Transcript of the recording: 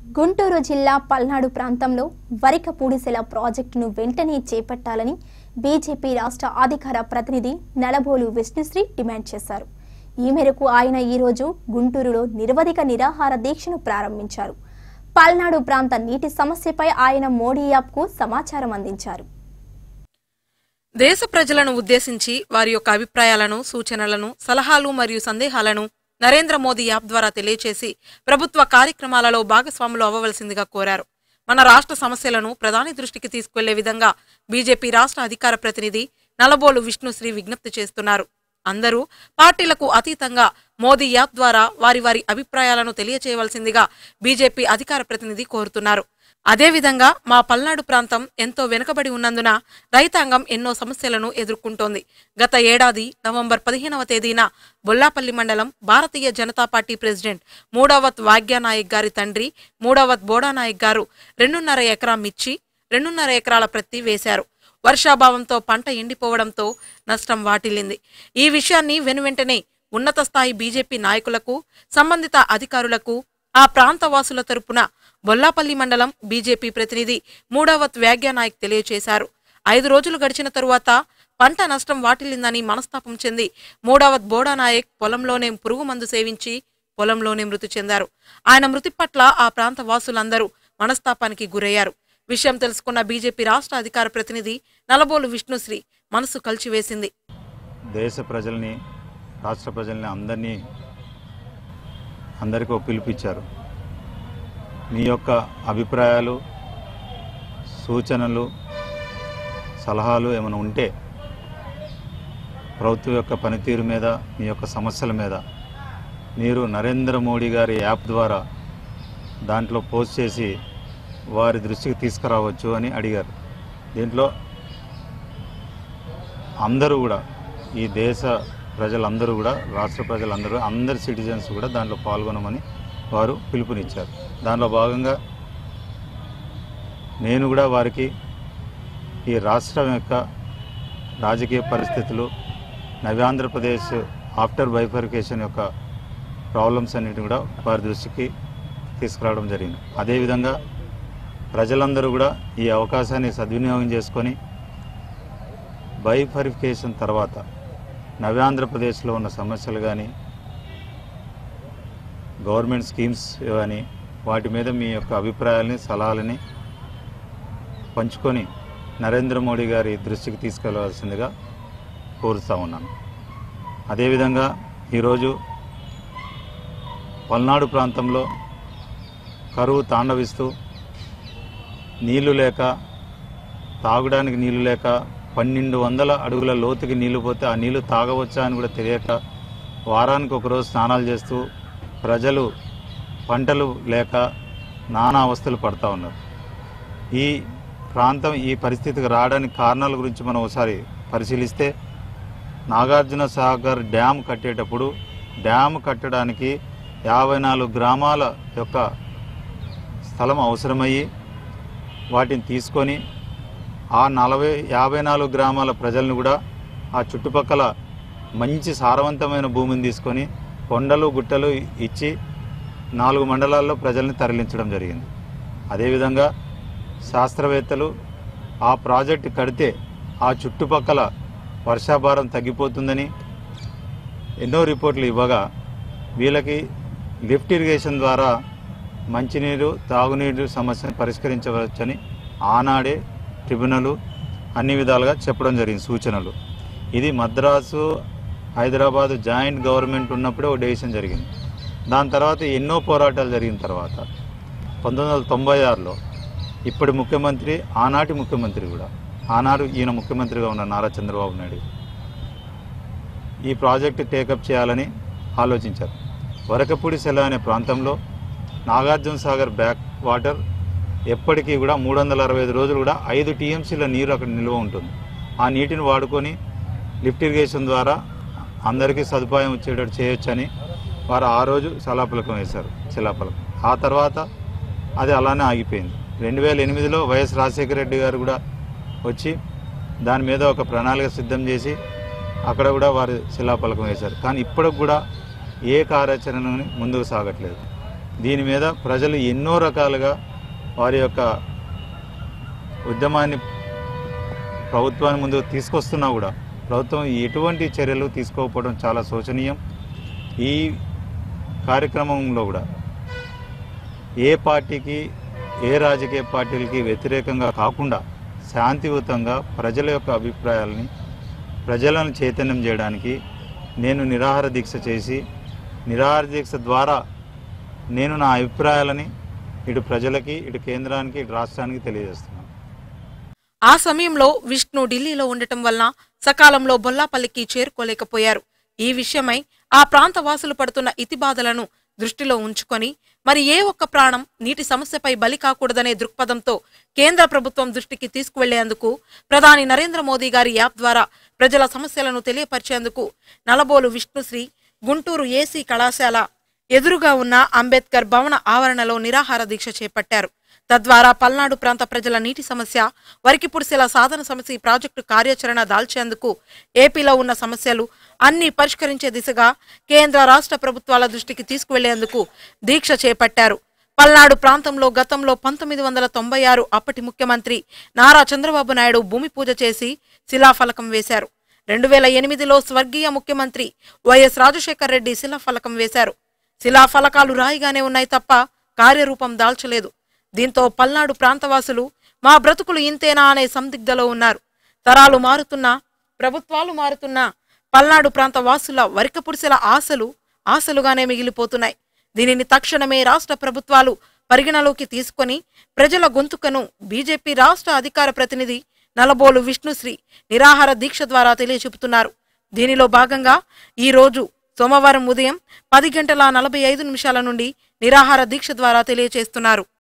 గుంటూరు జిల్లా పల్నాడు ప్రాంతంలో వరిక పూడిసెల ప్రాజెక్టును వెంటనే చేపట్టాలని బీజేపీ రాష్ట్ర అధికార ప్రతినిధి నలబోలు విష్ణుశ్రీ డిమాండ్ చేశారు ఈ మేరకు ఆయన ఈరోజు గుంటూరులో నిరవధిక నిరాహార దీక్షను ప్రారంభించారు పల్నాడు ప్రాంత నీటి సమస్యపై ఆయన మోడీ యాప్కు సమాచారం అందించారు దేశ ప్రజలను ఉద్దేశించి వారి యొక్క అభిప్రాయాలను సూచనలను సలహాలు మరియు సందేహాలను నరేంద్ర మోదీ యాప్ ద్వారా తెలియచేసి ప్రభుత్వ కార్యక్రమాలలో భాగస్వాములు అవ్వవలసిందిగా కోరారు మన రాష్ట్ర సమస్యలను ప్రధాని దృష్టికి తీసుకువెళ్లే విధంగా బీజేపీ రాష్ట్ర అధికార ప్రతినిధి నలబోలు విష్ణుశ్రీ విజ్ఞప్తి చేస్తున్నారు అందరూ పార్టీలకు అతీతంగా మోదీ యాప్ ద్వారా వారి వారి అభిప్రాయాలను తెలియచేయవలసిందిగా బీజేపీ అధికార ప్రతినిధి కోరుతున్నారు అదేవిధంగా మా పల్నాడు ప్రాంతం ఎంతో వెనుకబడి ఉన్నందున రైతాంగం ఎన్నో సమస్యలను ఎదుర్కొంటోంది గత ఏడాది నవంబర్ పదిహేనవ తేదీన బొల్లాపల్లి మండలం భారతీయ జనతా పార్టీ ప్రెసిడెంట్ మూడవత్ వాగ్యానాయక్ గారి తండ్రి మూడవత్ బోడానాయక్ గారు రెండున్నర ఎకరా మిర్చి రెండున్నర ఎకరాల ప్రత్తి వేశారు వర్షాభావంతో పంట ఎండిపోవడంతో నష్టం వాటిల్లింది ఈ విషయాన్ని వెనువెంటనే ఉన్నత స్థాయి బీజేపీ నాయకులకు సంబంధిత అధికారులకు ఆ ప్రాంత వాసుల తరపున బొల్లాపల్లి మండలం బీజేపీ ప్రతినిధి మూడవత్ వ్యాగ్యానాయక్ తెలియచేశారు ఐదు రోజులు గడిచిన తరువాత పంట నష్టం వాటిల్లిందని మనస్తాపం చెంది మూడవత్ బోడానాయక్ పొలంలోనే పురుగు మందు సేవించి పొలంలోనే మృతి చెందారు ఆయన మృతి పట్ల ఆ ప్రాంత వాసులందరూ మనస్తాపానికి గురయ్యారు విషయం తెలుసుకున్న బీజేపీ రాష్ట్ర అధికార ప్రతినిధి నలబోలు విష్ణుశ్రీ మనసు కలిచివేసింది దేశ ప్రజల్ని రాష్ట్ర ప్రజల్ని అందరినీ అందరికీ ఒక పిలుపిచ్చారు మీ యొక్క అభిప్రాయాలు సూచనలు సలహాలు ఏమైనా ఉంటే ప్రభుత్వం యొక్క పనితీరు మీద మీ యొక్క సమస్యల మీద మీరు నరేంద్ర మోడీ గారి యాప్ ద్వారా దాంట్లో పోస్ట్ చేసి వారి దృష్టికి తీసుకురావచ్చు అని అడిగారు దీంట్లో అందరూ కూడా ఈ దేశ ప్రజలందరూ కూడా రాష్ట్ర ప్రజలందరూ అందరి సిటిజన్స్ కూడా దాంట్లో పాల్గొనమని వారు పిలుపునిచ్చారు దానిలో భాగంగా నేను కూడా వారికి ఈ రాష్ట్రం యొక్క రాజకీయ పరిస్థితులు నవ్యాంధ్రప్రదేశ్ ఆఫ్టర్ బైఫర్కేషన్ యొక్క ప్రాబ్లమ్స్ అన్నిటిని కూడా వారి దృష్టికి తీసుకురావడం జరిగింది అదేవిధంగా ప్రజలందరూ కూడా ఈ అవకాశాన్ని సద్వినియోగం చేసుకొని బైఫరిఫికేషన్ తర్వాత నవ్యాంధ్రప్రదేశ్లో ఉన్న సమస్యలు కానీ గవర్నమెంట్ స్కీమ్స్ కానీ వాటి మీద మీ యొక్క అభిప్రాయాలని సలహాలని పంచుకొని నరేంద్ర మోడీ గారి దృష్టికి తీసుకెళ్లవలసిందిగా కోరుతా ఉన్నాను అదేవిధంగా ఈరోజు పల్నాడు ప్రాంతంలో కరువు తాండవిస్తూ నీళ్లు లేక తాగడానికి నీళ్లు లేక పన్నెండు వందల అడుగుల లోతుకి నీళ్లు పోతే ఆ నీళ్లు తాగవచ్చా అని కూడా తెలియక వారానికి ఒకరోజు స్నానాలు చేస్తూ ప్రజలు పంటలు లేక నానా అవస్థలు పడతా ఉన్నారు ఈ ప్రాంతం ఈ పరిస్థితికి రావడానికి కారణాల గురించి మనం ఒకసారి పరిశీలిస్తే నాగార్జున సాగర్ డ్యామ్ కట్టేటప్పుడు డ్యామ్ కట్టడానికి యాభై నాలుగు గ్రామాల యొక్క స్థలం అవసరమయ్యి వాటిని తీసుకొని ఆ నలభై యాభై నాలుగు గ్రామాల ప్రజలను కూడా ఆ చుట్టుపక్కల మంచి సారవంతమైన భూమిని తీసుకొని కొండలు గుట్టలు ఇచ్చి నాలుగు మండలాల్లో ప్రజల్ని తరలించడం జరిగింది అదేవిధంగా శాస్త్రవేత్తలు ఆ ప్రాజెక్టు కడితే ఆ చుట్టుపక్కల వర్షాభారం తగ్గిపోతుందని ఎన్నో రిపోర్ట్లు ఇవ్వగా వీళ్ళకి లిఫ్ట్ ఇరిగేషన్ ద్వారా మంచినీరు తాగునీరు సమస్యను పరిష్కరించవచ్చని ఆనాడే ట్రిబ్యునల్ అన్ని విధాలుగా చెప్పడం జరిగింది సూచనలు ఇది మద్రాసు హైదరాబాద్ జాయింట్ గవర్నమెంట్ ఉన్నప్పుడే ఒక డెసిషన్ జరిగింది దాని తర్వాత ఎన్నో పోరాటాలు జరిగిన తర్వాత పంతొమ్మిది వందల తొంభై ఆరులో ఇప్పటి ముఖ్యమంత్రి ఆనాటి ముఖ్యమంత్రి కూడా ఆనాడు ఈయన ముఖ్యమంత్రిగా ఉన్న నారా చంద్రబాబు నాయుడు ఈ ప్రాజెక్టు టేకప్ చేయాలని ఆలోచించారు వరకపూడి సెల అనే ప్రాంతంలో నాగార్జున సాగర్ బ్యాక్ వాటర్ ఎప్పటికీ కూడా మూడు వందల అరవై ఐదు రోజులు కూడా ఐదు టీఎంసీల నీరు అక్కడ నిల్వ ఉంటుంది ఆ నీటిని వాడుకొని లిఫ్ట్ ఇరిగేషన్ ద్వారా అందరికీ సదుపాయం వచ్చేటట్టు చేయొచ్చని వారు ఆ రోజు శలాపలకం వేశారు శిలాపలకం ఆ తర్వాత అది అలానే ఆగిపోయింది రెండు వేల ఎనిమిదిలో వైఎస్ రాజశేఖర రెడ్డి గారు కూడా వచ్చి దాని మీద ఒక ప్రణాళిక సిద్ధం చేసి అక్కడ కూడా వారు శిలాపలకం వేశారు కానీ ఇప్పటికి కూడా ఏ కార్యాచరణని ముందుకు సాగట్లేదు దీని మీద ప్రజలు ఎన్నో రకాలుగా వారి యొక్క ఉద్యమాన్ని ప్రభుత్వాన్ని ముందు తీసుకొస్తున్నా కూడా ప్రభుత్వం ఎటువంటి చర్యలు తీసుకోకపోవడం చాలా శోచనీయం ఈ కార్యక్రమంలో కూడా ఏ పార్టీకి ఏ రాజకీయ పార్టీలకి వ్యతిరేకంగా కాకుండా శాంతియుతంగా ప్రజల యొక్క అభిప్రాయాలని ప్రజలను చైతన్యం చేయడానికి నేను నిరాహార దీక్ష చేసి నిరాహార దీక్ష ద్వారా నేను నా అభిప్రాయాలని ఇటు ప్రజలకి ఇటు కేంద్రానికి ఇటు రాష్ట్రానికి తెలియజేస్తున్నాను ఆ సమయంలో విష్ణు ఢిల్లీలో ఉండటం వలన సకాలంలో బొల్లాపల్లికి చేరుకోలేకపోయారు ఈ విషయమై ఆ ప్రాంత వాసులు పడుతున్న ఇతిబాధలను దృష్టిలో ఉంచుకొని మరి ఏ ఒక్క ప్రాణం నీటి సమస్యపై బలి కాకూడదనే దృక్పథంతో కేంద్ర ప్రభుత్వం దృష్టికి తీసుకువెళ్లేందుకు ప్రధాని నరేంద్ర మోదీ గారి యాప్ ద్వారా ప్రజల సమస్యలను తెలియపరిచేందుకు నలబోలు విష్ణుశ్రీ గుంటూరు ఏసీ కళాశాల ఎదురుగా ఉన్న అంబేద్కర్ భవన ఆవరణలో నిరాహార దీక్ష చేపట్టారు తద్వారా పల్నాడు ప్రాంత ప్రజల నీటి సమస్య వరికిపుడిసెల సాధన సమస్య ఈ ప్రాజెక్టు కార్యాచరణ దాల్చేందుకు ఏపీలో ఉన్న సమస్యలు అన్ని పరిష్కరించే దిశగా కేంద్ర రాష్ట్ర ప్రభుత్వాల దృష్టికి తీసుకువెళ్లేందుకు దీక్ష చేపట్టారు పల్నాడు ప్రాంతంలో గతంలో పంతొమ్మిది వందల తొంభై ఆరు అప్పటి ముఖ్యమంత్రి నారా చంద్రబాబు నాయుడు భూమి పూజ చేసి శిలాఫలకం వేశారు రెండు వేల ఎనిమిదిలో స్వర్గీయ ముఖ్యమంత్రి వైఎస్ రాజశేఖర్ రెడ్డి శిలాఫలకం వేశారు శిలాఫలకాలు రాయిగానే ఉన్నాయి తప్ప కార్యరూపం దాల్చలేదు దీంతో పల్నాడు ప్రాంతవాసులు మా బ్రతుకులు ఇంతేనా అనే సందిగ్ధలో ఉన్నారు తరాలు మారుతున్నా ప్రభుత్వాలు మారుతున్నా పల్నాడు ప్రాంత వాసుల వరికపుడిసెల ఆశలు ఆశలుగానే మిగిలిపోతున్నాయి దీనిని తక్షణమే రాష్ట్ర ప్రభుత్వాలు పరిగణలోకి తీసుకొని ప్రజల గొంతుకను బీజేపీ రాష్ట్ర అధికార ప్రతినిధి నలబోలు విష్ణుశ్రీ నిరాహార దీక్ష ద్వారా తెలియచెబుతున్నారు దీనిలో భాగంగా ఈ రోజు సోమవారం ఉదయం పది గంటల నలభై ఐదు నిమిషాల నుండి నిరాహార దీక్ష ద్వారా తెలియజేస్తున్నారు